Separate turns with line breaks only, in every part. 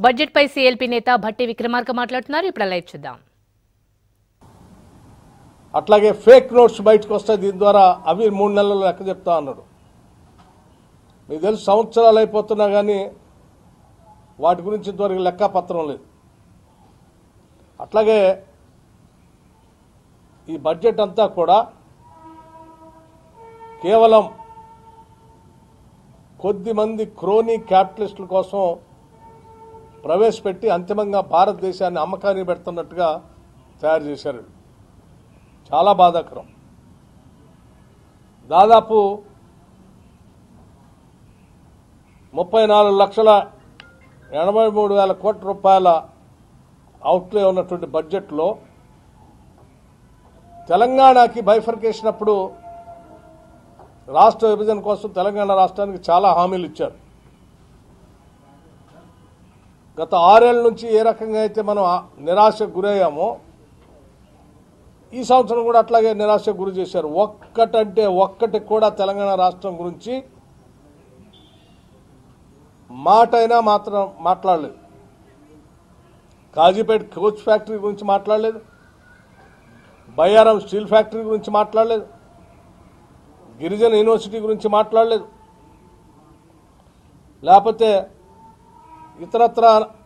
Budget పై CLP నేత భట్టి విక్రమార్క మాట్లాడుతున్నారు ఇప్పుడు లైవ్ చూద్దాం
అట్లాగే ఫేక్ నోట్స్ బయటకు వస్తాయి దీని ద్వారా అవి మూడు నెలలు లెక్క చెప్తా అన్నాడు మీకు తెలుసు సంవత్సరాలు అయిపోతున్నా కానీ వాటి గురించి ఇంతవరకు లెక్కపత్రం లేదు అట్లాగే ఈ బడ్జెట్ అంతా కూడా కేవలం కొద్ది మంది క్రోనీ క్యాపిటలిస్టుల కోసం ప్రవేశపెట్టి అంతిమంగా భారతదేశాన్ని అమ్మకానికి పెడుతున్నట్టుగా తయారు చేశారు చాలా బాధాకరం దాదాపు ముప్పై నాలుగు లక్షల ఎనభై మూడు వేల కోట్ల రూపాయల అవుట్లే ఉన్నటువంటి బడ్జెట్లో తెలంగాణకి బైఫర్కేషన్ అప్పుడు రాష్ట్ర విభజన కోసం తెలంగాణ రాష్ట్రానికి చాలా హామీలు ఇచ్చారు గత ఆరేళ్ల నుంచి ఏ రకంగా అయితే మనం ఆ- నిరాశకు గురయ్యామో ఈ సంవత్సరం కూడా అట్లాగే నిరాశకు గురి చేశారు ఒక్కటంటే ఒక్కటి కూడా తెలంగాణ రాష్ట్రం గురించి మాటైనా మాత్రం మాట్లాడలేదు కాజీపేట కోచ్ ఫ్యాక్టరీ గురించి మాట్లాడలేదు బయ్యారం స్టీల్ ఫ్యాక్టరీ గురించి మాట్లాడలేదు గిరిజన యూనివర్సిటీ గురించి మాట్లాడలేదు లేకపోతే ఇతరత్ర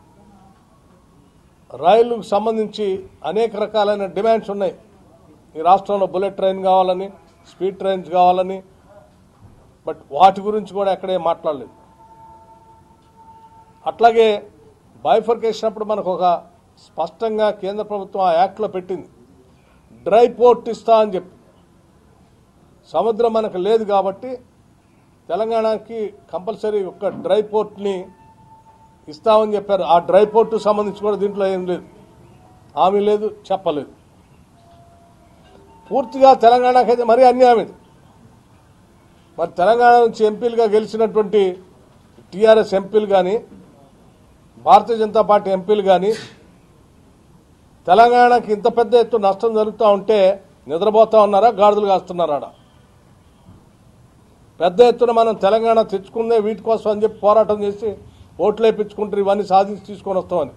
రైలుకు సంబంధించి అనేక రకాలైన డిమాండ్స్ ఉన్నాయి ఈ రాష్ట్రంలో బుల్లెట్ ట్రైన్ కావాలని స్పీడ్ ట్రైన్స్ కావాలని బట్ వాటి గురించి కూడా ఎక్కడే మాట్లాడలేదు అట్లాగే బైఫర్కేషన్ అప్పుడు మనకు ఒక స్పష్టంగా కేంద్ర ప్రభుత్వం ఆ యాక్ట్లో పెట్టింది డ్రై పోర్ట్ ఇస్తా అని చెప్పి సముద్రం మనకు లేదు కాబట్టి తెలంగాణకి కంపల్సరీ ఒక డ్రై పోర్ట్ని ఇస్తామని చెప్పారు ఆ డ్రై పోర్టు సంబంధించి కూడా దీంట్లో ఏం లేదు హామీ లేదు చెప్పలేదు పూర్తిగా తెలంగాణకి అయితే మరీ అన్యాయం ఇది మరి తెలంగాణ నుంచి ఎంపీలుగా గెలిచినటువంటి టీఆర్ఎస్ ఎంపీలు కానీ భారతీయ జనతా పార్టీ ఎంపీలు కానీ తెలంగాణకి ఇంత పెద్ద ఎత్తు నష్టం జరుగుతూ ఉంటే నిద్రపోతా ఉన్నారా గాడిదలు కాస్తున్నారా ఆడ? పెద్ద ఎత్తున మనం తెలంగాణ తెచ్చుకుందే వీటి కోసం అని చెప్పి పోరాటం చేసి ఓట్లు వేయించుకుంటారు ఇవన్నీ సాధించి తీసుకొని వస్తామని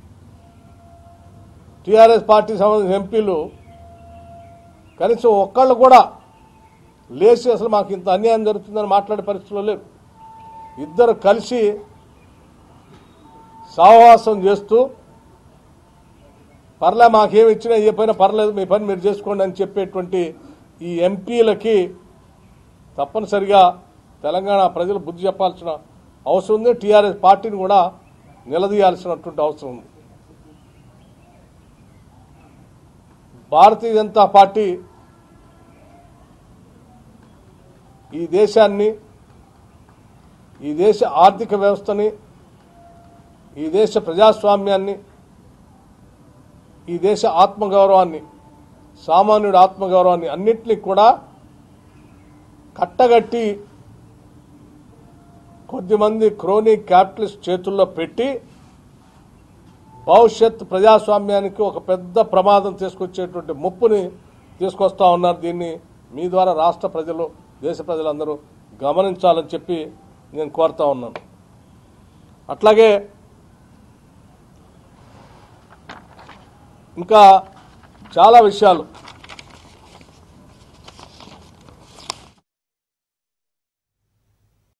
టీఆర్ఎస్ పార్టీ సంబంధించిన ఎంపీలు కనీసం ఒక్కళ్ళు కూడా లేచి అసలు మాకు ఇంత అన్యాయం జరుగుతుందని మాట్లాడే పరిస్థితిలో లేరు ఇద్దరు కలిసి సహవాసం చేస్తూ పర్లే మాకేమి ఇచ్చినా ఏ పైన పర్లేదు మీ పని మీరు చేసుకోండి అని చెప్పేటువంటి ఈ ఎంపీలకి తప్పనిసరిగా తెలంగాణ ప్రజలు బుద్ధి చెప్పాల్సిన అవసరం ఉంది టీఆర్ఎస్ పార్టీని కూడా నిలదీయాల్సినటువంటి అవసరం ఉంది భారతీయ జనతా పార్టీ ఈ దేశాన్ని ఈ దేశ ఆర్థిక వ్యవస్థని ఈ దేశ ప్రజాస్వామ్యాన్ని ఈ దేశ ఆత్మగౌరవాన్ని సామాన్యుడి ఆత్మగౌరవాన్ని అన్నింటినీ కూడా కట్టగట్టి కొద్దిమంది క్రోనీ క్యాపిటలిస్ట్ చేతుల్లో పెట్టి భవిష్యత్ ప్రజాస్వామ్యానికి ఒక పెద్ద ప్రమాదం తీసుకొచ్చేటువంటి ముప్పుని తీసుకొస్తా ఉన్నారు దీన్ని మీ ద్వారా రాష్ట్ర ప్రజలు దేశ ప్రజలందరూ గమనించాలని చెప్పి నేను కోరుతా ఉన్నాను అట్లాగే ఇంకా చాలా విషయాలు